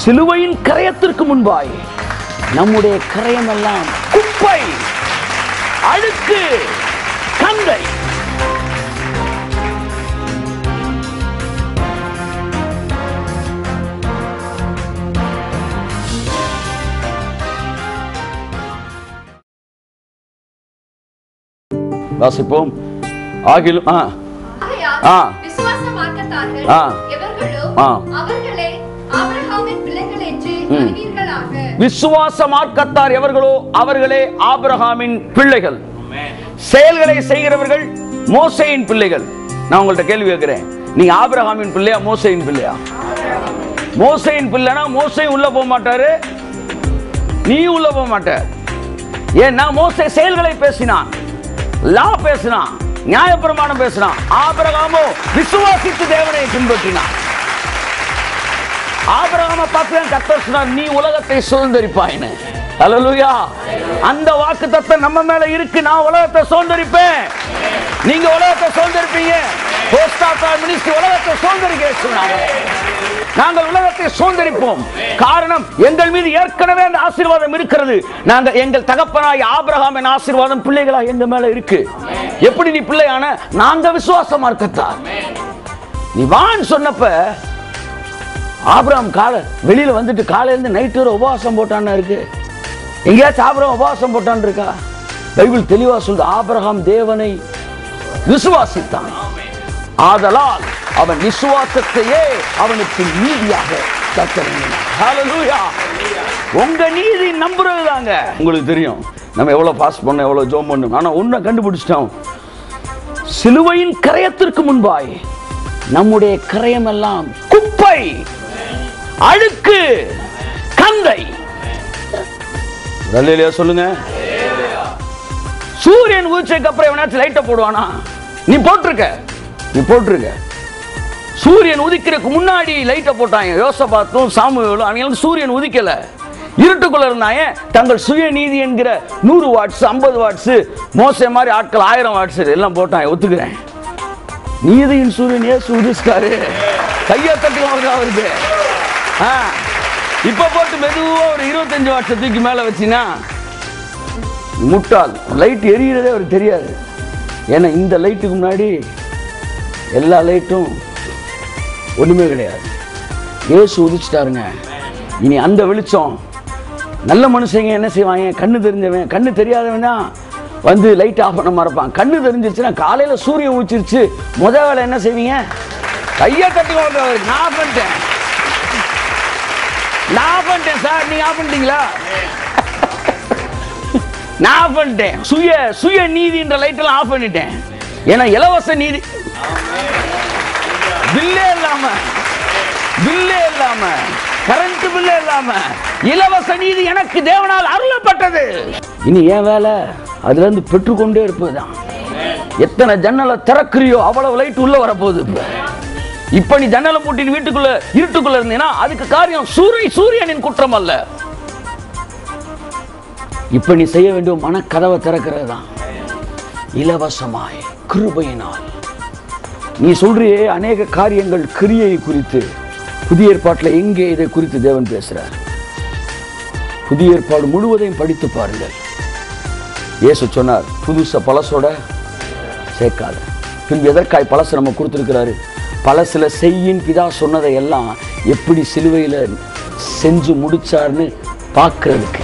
சிலுவையின் கரையத்திற்கு முன்பாய் நம்முடைய கரையமெல்லாம் குப்பை அழுக்கு கந்தை வாசிப்போம் ஆகிலும் ஆ ஆகையால் ஆ. விசுவாச மார்க்கத்தார்கள் ஆ. எவர்களோ ஆ. அவர்களே ஆபிரகாமின் பிள்ளைகள் என்று ம். அறிவீர்களாக விசுவாச மார்க்கத்தார் எவர்களோ அவர்களே ஆபிரகாமின் பிள்ளைகள் செயல்களை செய்கிறவர்கள் மோசையின் பிள்ளைகள் நான் உங்கள்ட்ட கேள்வி கேட்கிறேன் நீ ஆபிரகாமின் பிள்ளையா மோசையின் பிள்ளையா மோசையின் பிள்ளைனா மோசை உள்ள போக மாட்டாரு நீ உள்ள போக மாட்ட ஏன்னா மோசை செயல்களை பேசினான் லா பேசினான் நியாயப்பிரமாணம் பேசினான் ஆபிரகாமோ விசுவாசித்து தேவனை பின்பற்றினான் ஆபிரகாம பார்த்து தான் கர்த்தர் சொன்னார் நீ உலகத்தை சுதந்திரிப்பாயின்னு ஹalleluya அந்த வாக்கு தத்தம் நம்ம மேல இருக்கு நான் உலகத்தை சுதந்திரிப்பேன் நீங்க உலகத்தை சுதந்திரிப்பீங்க போஸ்ட் ஆஃப் மினிஸ்ட்ரி உலகத்தை சுதந்திரிக்க சொன்னாங்க நாங்கள் உலகத்தை சுதந்திரிப்போம் காரணம் எங்கள் மீது ஏற்கனவே அந்த ஆசீர்வாதம் இருக்கிறது நாங்க எங்கள் தகப்பனாய் ஆபிரகாமின் ஆசீர்வாதம் பிள்ளைகளா எங்க மேல இருக்கு எப்படி நீ பிள்ளையான நாங்க விசுவாசமா இருக்கத்தான் நீ வான்னு சொன்னப்ப ஆபிரகாம் காலை வெளியில வந்துட்டு காலையில இருந்து நைட்டு வரை உபவாசம் போட்டான்னு இருக்கு எங்கேயாச்சும் ஆபிரகாம் உபவாசம் போட்டான்னு இருக்கா பைபிள் தெளிவா சொல்லுது ஆபிரகாம் தேவனை விசுவாசித்தான் ஆதலால் அவன் விசுவாசத்தையே அவனுக்கு நீதியாக கத்தறினான் ஹalleluya உங்க நீதி நம்புறது தாங்க உங்களுக்கு தெரியும் நம்ம எவ்வளவு பாஸ் பண்ணோம் எவ்வளவு ஜோம் பண்ணோம் ஆனா ஒன்றை கண்டுபிடிச்சிட்டோம் சிலுவையின் கரையத்திற்கு முன்பாய் நம்முடைய கரையம் எல்லாம் குப்பை அழுக்கு கந்தை அல்லேலூயா சொல்லுங்க சூரியன் உதிச்சதுக்கு அப்புறம் எவனாச்சும் லைட்டை போடுவானா நீ போட்டிருக்க நீ போட்டிருக்க சூரியன் உதிக்கிறதுக்கு முன்னாடி லைட்டை போட்டாங்க யோசபாத்தும் சாமுவேலும் அவங்க சூரியன் உதிக்கல இருட்டுக்குள்ள இருந்தாங்க தங்கள் சுயநீதி என்கிற நூறு வாட்ஸ் ஐம்பது வாட்ஸ் மோச மாதிரி ஆட்கள் ஆயிரம் வாட்ஸ் எல்லாம் போட்டாங்க ஒத்துக்கிறேன் நீதியின் சூரியன் ஏசு உதிச்சிட்டாரு கையை தட்டுவாங்க அவருக்கு ஆ, இப்ப போட்டு மெதுவா ஒரு இருபத்தஞ்சு வாட்ஸ் தூக்கி மேல வச்சினா முட்டாள் லைட் எரியிறதே அவருக்கு தெரியாது ஏன்னா இந்த லைட்டுக்கு முன்னாடி எல்லா லைட்டும் ஒண்ணுமே கிடையாது இயேசு உதிச்சிட்டாருங்க இனி அந்த வெளிச்சம் நல்ல மனுஷங்க என்ன செய்வாங்க கண்ணு தெரிஞ்சவன் கண்ணு தெரியாதவன் தான் வந்து லைட் ஆஃப் பண்ண மறப்பான் கண்ணு தெரிஞ்சிருச்சுன்னா காலையில சூரியன் ஊச்சிருச்சு முத வேலை என்ன செய்வீங்க கையை தட்டி வாங்க அவருக்கு நான் ஆஃப் பண்ணிட்டேன் நான் ஆஃப் பண்ணிட்டேன் சார் நீங்க ஆஃப் பண்ணிட்டீங்களா நான் ஆஃப் பண்ணிட்டேன் சுய சுய நீதின்ற லைட் எல்லாம் ஆஃப் பண்ணிட்டேன் ஏன்னா இலவச நீதி பில்லே இல்லாம பில்லே இல்லாம கரண்ட் பில்லே இல்லாம இலவச நீதி எனக்கு தேவனால் அருளப்பட்டது இனி ஏன் வேலை அதுல இருந்து பெற்றுக்கொண்டே இருப்பதுதான் எத்தனை ஜன்னலை திறக்கிறியோ அவ்வளவு லைட் உள்ள வரப்போகுது இப்ப இப்ப நீ ஜன்னலை பூட்டிட்டு வீட்டுக்குள்ள இருட்டுக்குள்ள இருந்தீங்கன்னா அதுக்கு காரியம் சூரிய சூரியனின் குற்றம் அல்ல இப்ப நீ செய்ய வேண்டிய மனக்கதவை திறக்கிறது தான் இலவசமாய் கிருபையினால் நீ சொல்றியே அநேக காரியங்கள் கிரியை குறித்து புதிய ஏற்பாட்டில் எங்கே இதை குறித்து தேவன் பேசுறார் புதிய ஏற்பாடு முழுவதையும் படித்து பாருங்கள் இயேசு சொன்னார் புதுச பழசோட சேர்க்காத பின்பு எதற்காய் பழசு நம்ம கொடுத்துருக்கிறாரு பழசுல செய்யின் பிதா சொன்னதை எல்லாம் எப்படி சிலுவையில் செஞ்சு முடிச்சார்னு பார்க்கறதுக்கு